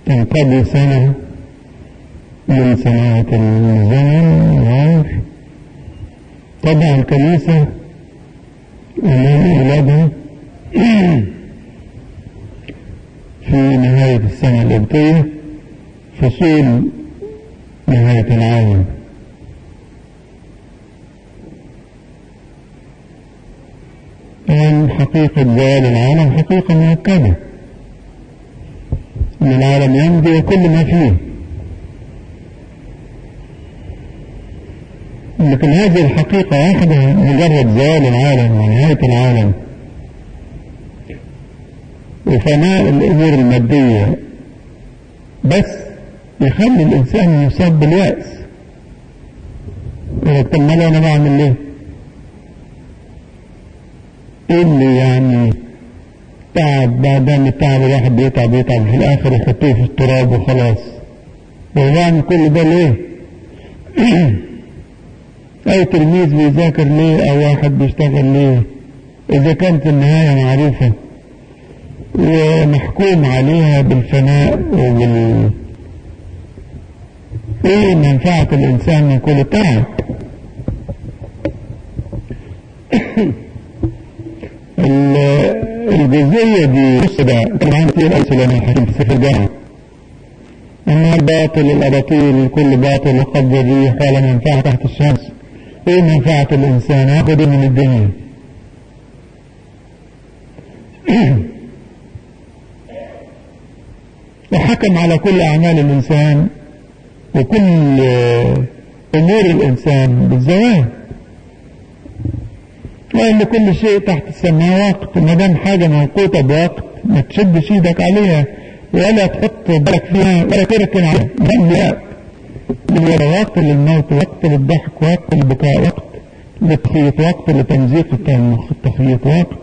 تنقضي سنة من سنوات الزمن العمر طبعا الكنيسة أمام أولادها في نهاية السنة القبطية فصول نهاية العالم يعني حقيقة زوال العالم حقيقة مؤكدة أن العالم يمضي وكل ما فيه لكن هذه الحقيقة واحدة مجرد زوال العالم ونهاية العالم وفناء الأمور المادية بس يخلي الإنسان يصاب باليأس يقول طب ما أنا بعمل ليه؟ إيه اللي يعني تعب بعدين التعب الواحد بيتعب يتعب في الآخر يحطوه في التراب وخلاص هو بعمل كل ده ليه؟ أي تلميذ بيذاكر ليه أو واحد بيشتغل ليه إذا كانت النهاية معروفة ومحكوم عليها بالفناء وبال ايه منفعة الانسان من كل تعب الجزئية دي بص ده طبعا في الأمثلة من الحكيم في سفر الجامعة أما الباطل الأباطيل كل باطل وقد الريح ولا منفعة تحت الشمس ايه منفعة الإنسان ياخد من الدنيا وحكم على كل أعمال الإنسان وكل أمور الإنسان بالزواج لأن كل شيء تحت السماء وقت ما دام حاجة موقوتة بوقت ما تشدش ايدك عليها ولا تحط بالك فيها ولا تركن عليها ده وقت وقت للموت وقت للضحك وقت للبكاء وقت للتخيط وقت لتمزيق التخيط وقت